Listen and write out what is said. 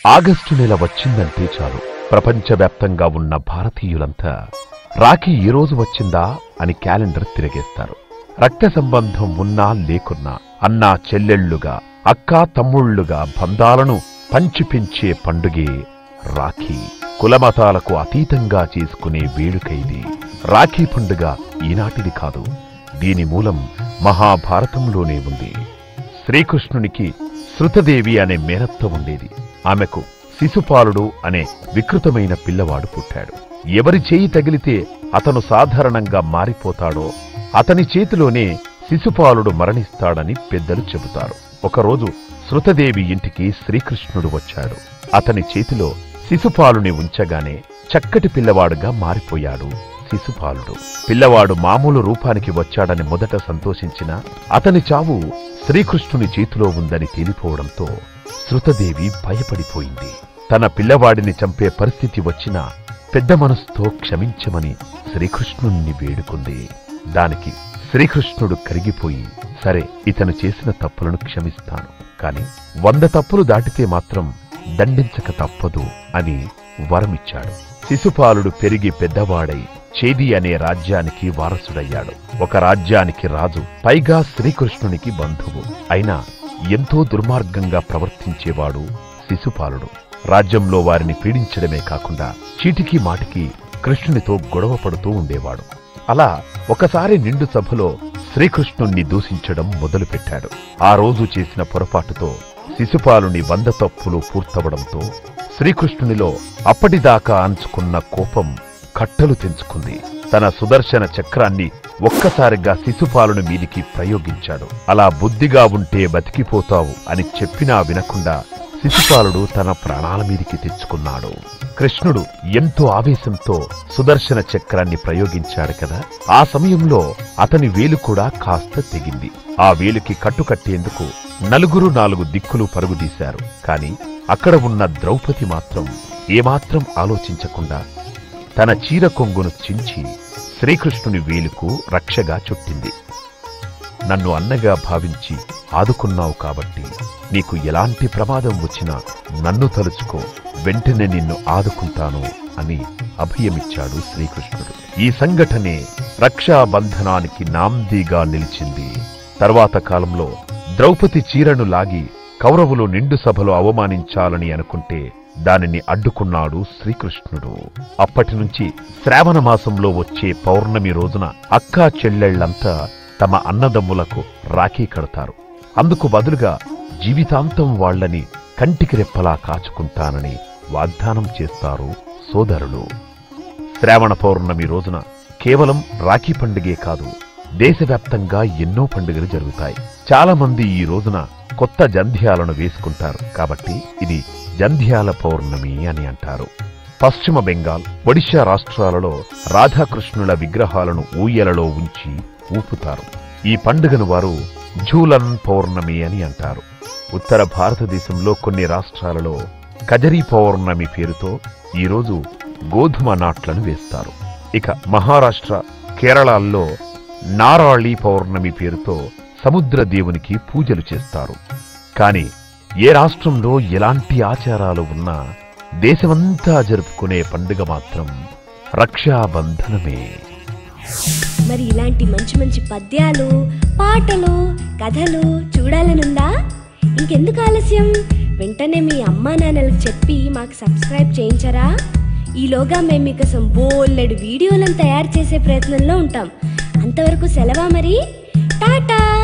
August నెల వచ్చిందంటే చాలు ప్రపంచవ్యాప్తంగా ఉన్న భారతీయులంతా రాఖీ ఈ రోజు వచ్చిందా అని క్యాలెండర్ తిరిగేస్తారు రక్త సంబంధం ఉన్నా లేకున్నా అన్నా చెల్లెళ్లుగా అక్కా తమ్ముళ్లుగా బంధాలను పంచిపెంచే పండుగే రాఖీ కులమతాలకు అతీతంగా చేసుకునే వేడుకైది రాఖీ పండుగ ఈనాటిది కాదు దీని మూలం మహాభారతంలోనే ఉంది శ్రీకృష్ణునికి శృతదేవి అనే మేనత్త ఉండేది ఆమెకు శిశుపాలుడు అనే వికృతమైన పిల్లవాడు పుట్టాడు ఎవరి చేయి తగిలితే అతను సాధారణంగా మారిపోతాడో అతని చేతిలోనే శిశుపాలుడు మరణిస్తాడని పెద్దలు చెబుతారు ఒకరోజు శృతదేవి ఇంటికి శ్రీకృష్ణుడు వచ్చాడు అతని చేతిలో శిశుపాలుని ఉంచగానే చక్కటి పిల్లవాడుగా మారిపోయాడు శిశుపాలుడు పిల్లవాడు మామూలు రూపానికి వచ్చాడని మొదట సంతోషించిన అతని చావు శ్రీకృష్ణుని చేతిలో ఉందని తేలిపోవడంతో శృతదేవి భయపడిపోయింది తన పిల్లవాడిని చంపే పరిస్థితి వచ్చినా పెద్ద మనసుతో క్షమించమని శ్రీకృష్ణుణ్ణి వేడుకుంది దానికి శ్రీకృష్ణుడు కరిగిపోయి సరే ఇతను చేసిన తప్పులను క్షమిస్తాను కాని వంద తప్పులు దాటితే మాత్రం దండించక తప్పదు అని వరమిచ్చాడు శిశుపాలుడు పెరిగి పెద్దవాడై చేది అనే రాజ్యానికి వారసుడయ్యాడు ఒక రాజ్యానికి రాజు పైగా శ్రీకృష్ణునికి బంధువు అయినా ఎంతో దుర్మార్గంగా ప్రవర్తించేవాడు శిశుపాలుడు రాజ్యంలో వారిని పీడించడమే కాకుండా చీటికి మాటికి కృష్ణునితో గొడవ పడుతూ ఉండేవాడు అలా ఒకసారి నిండు సభలో శ్రీకృష్ణుణ్ణి దూషించడం మొదలుపెట్టాడు ఆ రోజు చేసిన పొరపాటుతో శిశుపాలుని వంద తప్పులు పూర్తవడంతో శ్రీకృష్ణునిలో అప్పటిదాకా అంచుకున్న కోపం కట్టలు తెంచుకుంది తన సుదర్శన చక్రాన్ని ఒక్కసారిగా శిశుపాలుని మీదికి ప్రయోగించాడు అలా బుద్ధిగా ఉంటే బతికిపోతావు అని చెప్పినా వినకుండా శిశుపాలుడు తన ప్రాణాల మీదికి తెచ్చుకున్నాడు కృష్ణుడు ఎంతో ఆవేశంతో సుదర్శన చక్రాన్ని ప్రయోగించాడు కదా ఆ సమయంలో అతని వేలు కూడా కాస్త తెగింది ఆ వేలుకి కట్టుకట్టేందుకు నలుగురు నాలుగు దిక్కులు పరుగుదీశారు కాని అక్కడ ఉన్న ద్రౌపది మాత్రం ఏమాత్రం ఆలోచించకుండా తన చీర కొంగును చించి శ్రీకృష్ణుని వేలుకు రక్షగా చుట్టింది నన్ను అన్నగా భావించి ఆదుకున్నావు కాబట్టి నీకు ఎలాంటి ప్రమాదం వచ్చినా నన్ను తలుచుకో వెంటనే నిన్ను ఆదుకుంటాను అని అభయమిచ్చాడు శ్రీకృష్ణుడు ఈ సంఘటనే రక్షాబంధనానికి నాందీగా నిలిచింది తర్వాత కాలంలో ద్రౌపది చీరను లాగి కౌరవులు నిండు సభలో అవమానించాలని అనుకుంటే దానిని అడ్డుకున్నాడు శ్రీకృష్ణుడు అప్పటినుంచి శ్రావణ మాసంలో వచ్చే పౌర్ణమి రోజున అక్కా చెల్లెళ్లంతా తమ అన్నదమ్ములకు రాఖీ కడతారు అందుకు బదులుగా జీవితాంతం వాళ్ళని కంటికి రెప్పలా కాచుకుంటానని వాగ్దానం చేస్తారు సోదరులు శ్రావణ పౌర్ణమి రోజున కేవలం రాఖీ పండుగే కాదు దేశవ్యాప్తంగా ఎన్నో పండుగలు జరుగుతాయి చాలా మంది ఈ రోజున కొత్త జంధ్యాలను వేసుకుంటారు కాబట్టి ఇది జంధ్యాల పౌర్ణమి అని అంటారు పశ్చిమ బెంగాల్ ఒడిశా రాష్ట్రాలలో రాధాకృష్ణుల విగ్రహాలను ఊయలలో ఉంచి ఊపుతారు ఈ పండుగను వారు ఝూలన్ పౌర్ణమి అని అంటారు ఉత్తర భారతదేశంలో కొన్ని రాష్ట్రాలలో కజరీ పౌర్ణమి పేరుతో ఈరోజు గోధుమ నాట్లను వేస్తారు ఇక మహారాష్ట్ర కేరళల్లో నారాళి పౌర్ణమి పేరుతో సముద్ర దేవునికి పూజలు చేస్తారు కాని ఏ రాష్ట్రంలో ఎలాంటి ఆచారాలు ఉన్నా దేశమంతా జరుపుకునే పండుగ మాత్రం రక్షాబంధనమే మరి ఇలాంటి మంచి మంచి పద్యాలు పాటలు కథలు చూడాలనుందా ఇంకెందుకు ఆలస్యం వెంటనే మీ అమ్మా నాన్నలకు చెప్పి మాకు సబ్స్క్రైబ్ చేయించరా ఈలోగా మేము మీకోసం బోల్లెడు వీడియోలను తయారు చేసే ప్రయత్నంలో ఉంటాం అంతవరకు సెలవా మరి టాటా